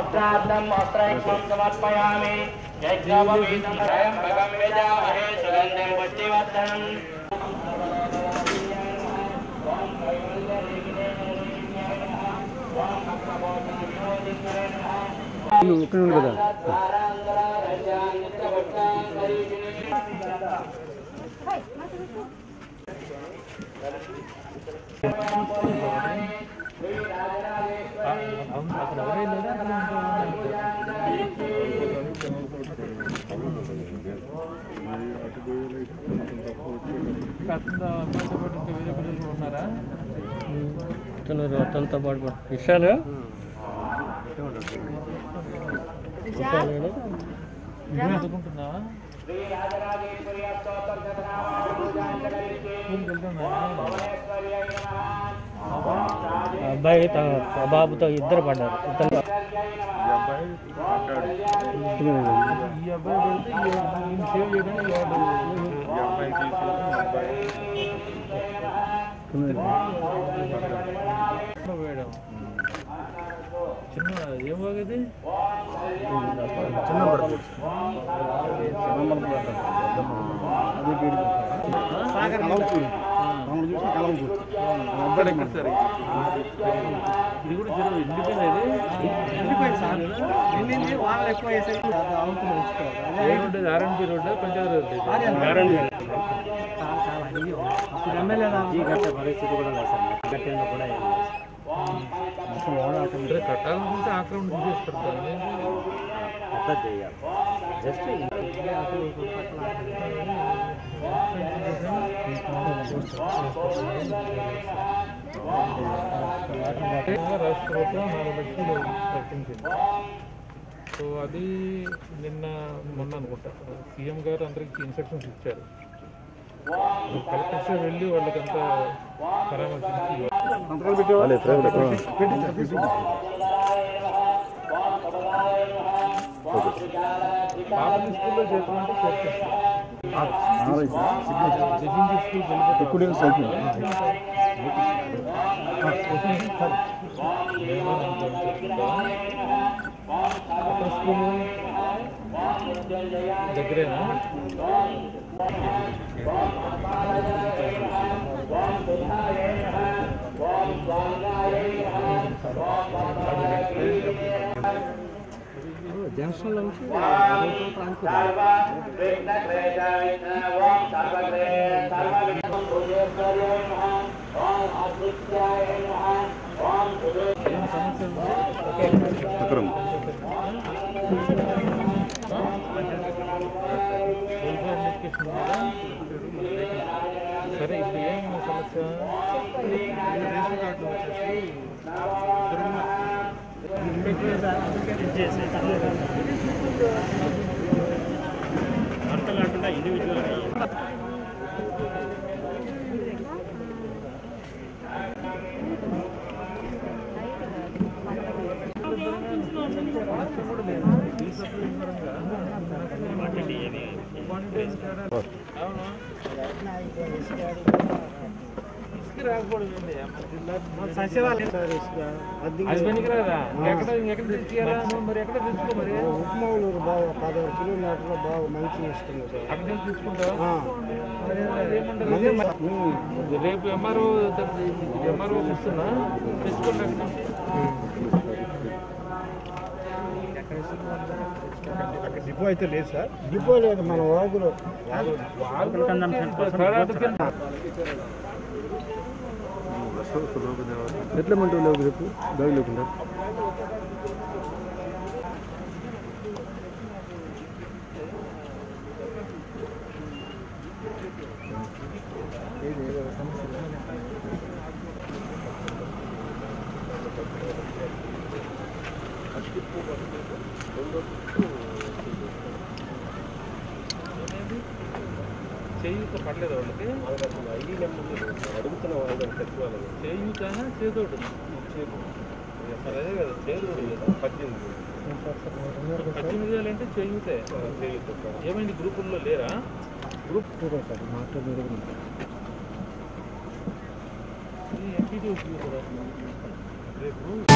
वस्त्रार्थं वस्त्रैक्ष्मं समर्पयामि यज्ञोपवीतं भयं भगं यजामहे सुगन्धिं पुष्टिवर्धनम् ఇక్కడ ఉంది కదా ఇతను అతనితో పాటు విషయాలు చదువుకుంటున్నావా అబ్బాయి తన ఆ బాబుతో ఇద్దరు పడ్డారు ఇతను ఈ అబ్బాయి పెడితే ఈయన సేవ్ చేయడానికి వాడు వేయడం చిన్న ఏం బాగది ఇది కూడా చెరువు ఎండిపోయింది వాళ్ళు ఎక్కువ వేసేసి అవుతుంది ఏ road RNB road panchayati road అప్పుడు ఎమ్మెల్యే గట్ట పరిస్థితి కూడా లేదు సార్ గట్టిగా కూడా ఏం లేదు మొత్తం ఓడాటం అంటే కట్టాలనుకుంటే ఆక్రమణ తీసేస్తారు పెద్ద చేయాలి జస్ట్ రాష్ట్ర ప్రభుత్వం నాలుగు లక్షలు ప్రకటించింది సో అది నిన్న మొన్న అనుకుంటా సీఎం గారు అందరికి ఇన్స్ట్రక్షన్స్ ఇచ్చారు కలెక్టర్స్ వెళ్ళి వాళ్ళకంతా పరామర్శించి పాపని స్కూల్లో చేర్చమంటే చేర్చేస్తారు జడ్జింగ్ స్కూల్ దగ్గరేనా జంక్షన్ నుంచి ఏం సమస్య ఉంది? వెల్ఫేర్ ఎడ్యుకేషన్ ఉందా? సరే ఇప్పుడు ఏం సమస్య రేషన్ కార్డు వచ్చేసి అవును ఇసుక రాకపోవడం ఏంటి? సచివాలయం సార్ అది పనికి రాదా ఎక్కడ ఎక్కడ తెచ్చేయాలా నువ్వు మరి ఎక్కడ తెచ్చుకో మరి ఉప్మూలూరు బాగా పదహారు కిలోమీటర్లు బాగా మంచి ఇస్తుంది సార్ అక్కడ నుంచి తెచ్చుకుంటావా మరి అదే అదేమంటారు మరి- రేపు ఎంఆర్ఓ ఎంఆర్ఓ వస్తున్నా తెచ్చుకోండి అక్కడ నుంచి. డిపో అయితే లేదు సార్ డిపో లేదు మన వాగులో తర్వాత కింద. ఎట్లా మంటూ లేవు రేపు బ్యాగ్ లేకుండా చేయూత పడలేదు వాళ్ళకి చేయూతనా చేదోడు మరి అదే కదా చేదోడు కదా పద్దెనిమిది వేలు అంటే చేయూతే ఏమైంది గ్రూపుల్లో లేరా గ్రూప్ టూ సార్ మాట్లాడి ఇది ఎంపీటీ కదా రేపు